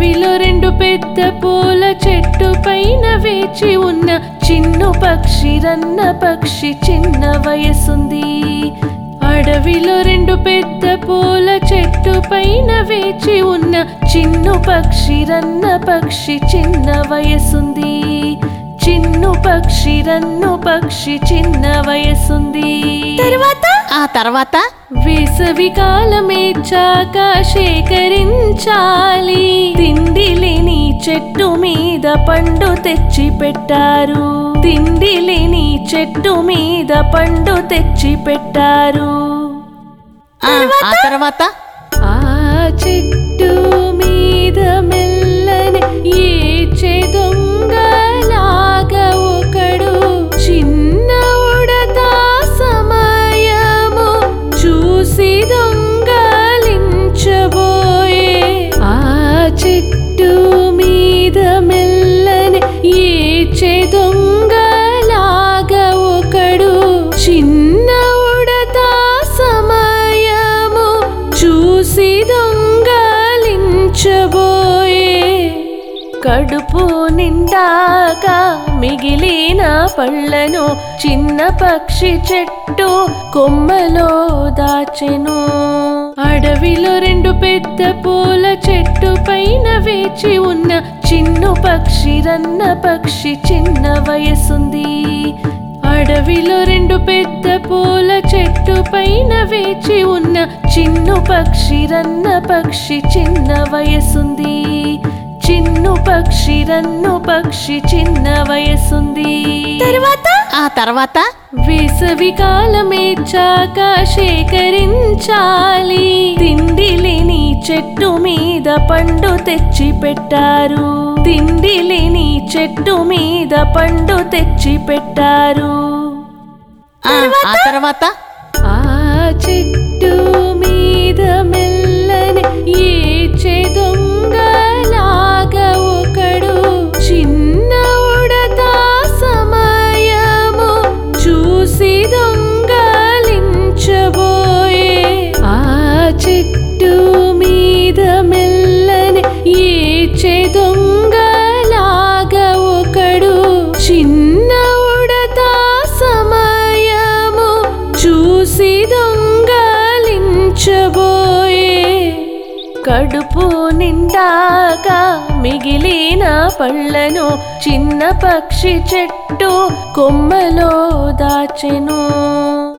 అడవిలో రెండు పెద్ద పూల చెట్టు పైన వేచి ఉన్న చిన్ను పక్షి రన్న పక్షి చిన్న వయసుంది అడవిలో రెండు పెద్ద పూల చెట్టు పైన వేచి ఉన్న చిన్ను పక్షి రన్న పక్షి చిన్న వయసుంది చిన్ను పక్షి రన్ను పక్షి చిన్న వయసుంది తర్వాత ఆ తర్వాత వేసవి కాలమేచ్చాక సేకరించాలి తిండి లేని చెట్టు మీద పండు తెచ్చి పెట్టారు తిండి లేని చెట్టు మీద పండు తెచ్చి పెట్టారు ఆ ఆ తర్వాత ఆ చెట్టు మీద మెల్లని ఏచే దొంగలాగా ఒకడు చిన్న ఉడత సమయము చూసి దొంగలించబోయే ఆ చెట్టు మీద మెల్లని ఏచే దొంగలాగా ఒకడు చిన్న ఉడత సమయము చూసి దొంగలించబోయే కడుపు నిండాక మిగిలిన పళ్ళను చిన్న పక్షి చెట్టు కొమ్మలో దాచెను అడవిలో రెండు పెద్ద పూల చెట్టు పైన వేచి ఉన్న చిన్ను పక్షి రన్న పక్షి చిన్న వయసుంది అడవిలో రెండు పెద్ద పూల చెట్టు పైన వేచి ఉన్న చిన్ను పక్షి రన్న పక్షి చిన్న వయసుంది చిన్ను పక్షి రన్ను పక్షి చిన్న వయసుంది తర్వాత ఆ తర్వాత వేసవి కాలమేచ్చాక సేకరించాలి తిండి లేని చెట్టు మీద పండు తెచ్చి పెట్టారు తిండి లేని చెట్టు మీద పండు తెచ్చి పెట్టారు ఆ ఆ తర్వాత ఆ చెట్టు మీద మెల్లని ఏచే దొంగలాగా ఒకడు చిన్న ఉడత సమయము చూసి దొంగలించబోయే ఆ చెట్టు మీద మెల్లని ఏచే దొంగలాగా ఒకడు చిన్న ఉడత సమయము చూసి దొంగలించబోయే కడుపు నిండాక మిగిలిన పళ్ళను చిన్న పక్షి చెట్టు కొమ్మలో దాచెను